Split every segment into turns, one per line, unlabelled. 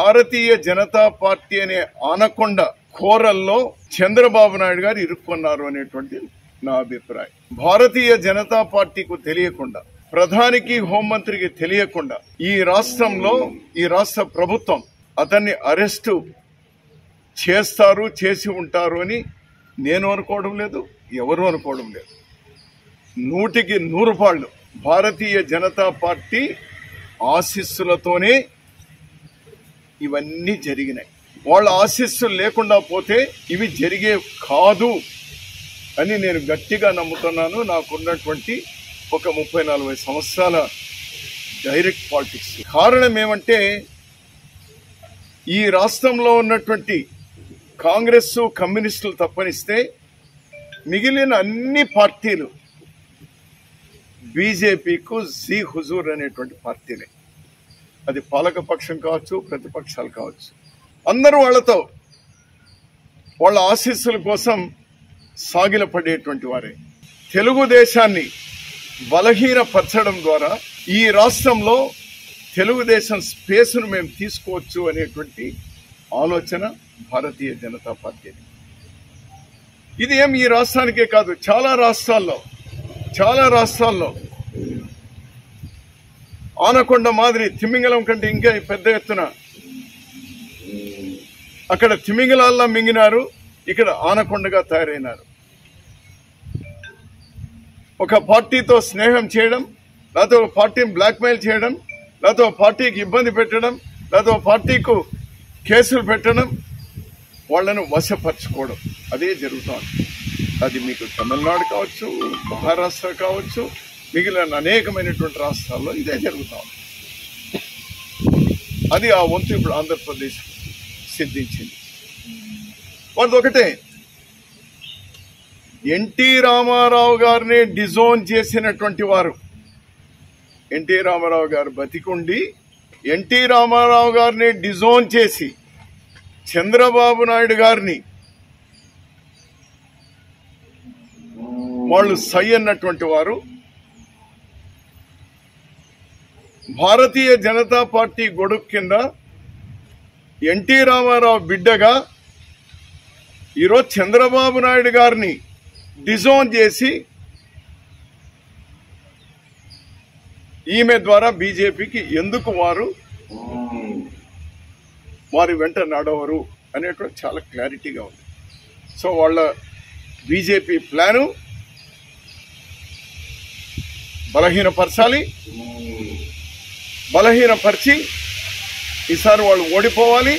భారతీయ Janata party అనే anaconda కోరల్లో చంద్రబాబు నాయుడు గారు ఇరుక్కున్నారు అనేటువంటి నా అభిప్రాయం భారతీయ జనతా పార్టీకు తెలియకుండా ప్రధానికి హోంమంత్రికి తెలియకుండా ఈ రాష్ట్రంలో ఈ రాష్ట్ర ప్రభుత్వం అతన్ని అరెస్టు చేస్తారు చేసి ఉంటారు అని నేను అనుకోవడం లేదు ఎవరు అనుకోవడం లేదు నూటికి నూరు పాళ్ళు భారతీయ జనతా పార్టీ ఆశీస్సులతోనే ఇవన్నీ జరిగినాయి వాళ్ళ ఆశీస్సులు లేకుండా పోతే ఇవి జరిగే కాదు అని నేను గట్టిగా నమ్ముతున్నాను నాకున్నటువంటి ఒక ముప్పై నలభై సంవత్సరాల డైరెక్ట్ పాలిటిక్స్ కారణం ఏమంటే ఈ రాష్ట్రంలో ఉన్నటువంటి కాంగ్రెస్ కమ్యూనిస్టులు తప్పనిస్తే మిగిలిన అన్ని పార్టీలు బీజేపీకు జీ హుజూర్ అనేటువంటి పార్టీలే అది పాలకపక్షం కావచ్చు ప్రతిపక్షాలు కావచ్చు అందరూ వాళ్ళతో వాళ్ళ ఆశీస్సుల కోసం సాగిలపడేటువంటి వారే తెలుగుదేశాన్ని బలహీనపరచడం ద్వారా ఈ రాష్ట్రంలో తెలుగుదేశం స్పేస్ను మేము తీసుకోవచ్చు అనేటువంటి ఆలోచన భారతీయ జనతా పార్టీ ఇది ఏం ఈ రాష్ట్రానికే కాదు చాలా రాష్ట్రాల్లో చాలా రాష్ట్రాల్లో ఆనకొండ మాదిరి తిమింగలం కంటే ఇంకా పెద్ద ఎత్తున అక్కడ తిమింగలాల్లా మింగినారు ఇక్కడ ఆనకొండగా తయారైనారు ఒక పార్టీతో స్నేహం చేయడం లేకపోతే ఒక పార్టీని బ్లాక్మెయిల్ చేయడం లేకపోతే ఒక పార్టీకి ఇబ్బంది పెట్టడం లేకపోతే ఒక పార్టీకు కేసులు పెట్టడం వాళ్ళను వశపరచుకోవడం అదే జరుగుతోంది అది మీకు తమిళనాడు కావచ్చు మహారాష్ట్ర కావచ్చు మిగిలిన అనేకమైనటువంటి రాష్ట్రాల్లో ఇదే జరుగుతా ఉంది అది ఆ వంతు ఇప్పుడు ఆంధ్రప్రదేశ్ సిద్ధించింది వాళ్ళది ఒకటే ఎన్టీ రామారావు గారిని డిజోన్ చేసినటువంటి వారు ఎన్టీ రామారావు గారు బతికుండి ఎన్టీ రామారావు గారిని డిజోన్ చేసి చంద్రబాబు నాయుడు గారిని వాళ్ళు సై అన్నటువంటి వారు భారతీయ జనతా పార్టీ గొడుగు కింద ఎన్టీ రామారావు బిడ్డగా ఈరోజు చంద్రబాబు నాయుడు గారిని డిజోన్ చేసి ఈమె ద్వారా బీజేపీకి ఎందుకు వారు వారి వెంట నడవరు అనేటువంటి చాలా క్లారిటీగా ఉంది సో వాళ్ళ బీజేపీ ప్లాను బలహీనపరచాలి బలహీనపరిచి ఈసారి వాళ్ళు ఓడిపోవాలి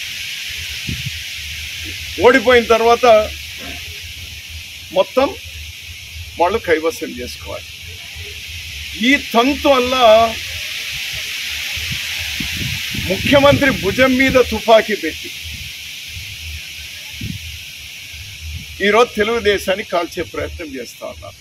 ఓడిపోయిన తర్వాత మొత్తం వాళ్ళు కైవసం చేసుకోవాలి ఈ తంతు వల్ల ముఖ్యమంత్రి భుజం మీద తుపాకీ పెట్టి ఈరోజు తెలుగుదేశాన్ని కాల్చే ప్రయత్నం చేస్తా ఉన్నారు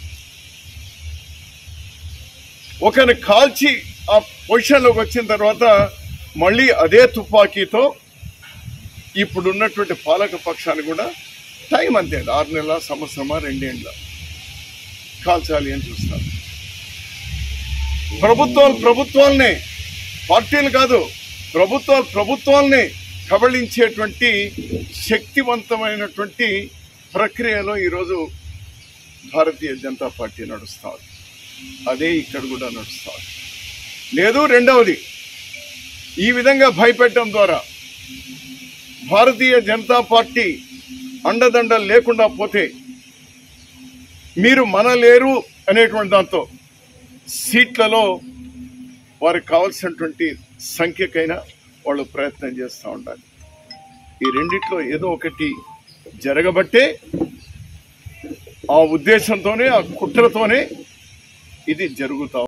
ఒకరిని కాల్చి ఆ పొజిషన్లోకి వచ్చిన తర్వాత మళ్ళీ అదే తుపాకీతో ఇప్పుడున్నటువంటి పాలక పక్షాన్ని కూడా టైం అంతే ఆరు నెలల సంవత్సరమా రెండేండ్ల కాల్చాలి అని చూస్తారు ప్రభుత్వాలు ప్రభుత్వాలనే పార్టీలు కాదు ప్రభుత్వాలు ప్రభుత్వాలనే కబళించేటువంటి శక్తివంతమైనటువంటి ప్రక్రియలో ఈరోజు భారతీయ జనతా పార్టీ నడుస్తా ఉంది అదే ఇక్కడ కూడా నడుస్తా ఉంది లేదు రెండవది ఈ విధంగా భయపెట్టడం ద్వారా భారతీయ జనతా పార్టీ అండదండలు లేకుండా పోతే మీరు మనలేరు అనేటువంటి దాంతో సీట్లలో వారికి కావాల్సినటువంటి సంఖ్యకైనా వాళ్ళు ప్రయత్నం చేస్తూ ఉండాలి ఈ రెండిట్లో ఏదో ఒకటి జరగబట్టే ఆ ఉద్దేశంతోనే ఆ కుట్రతోనే ఇది జరుగుతా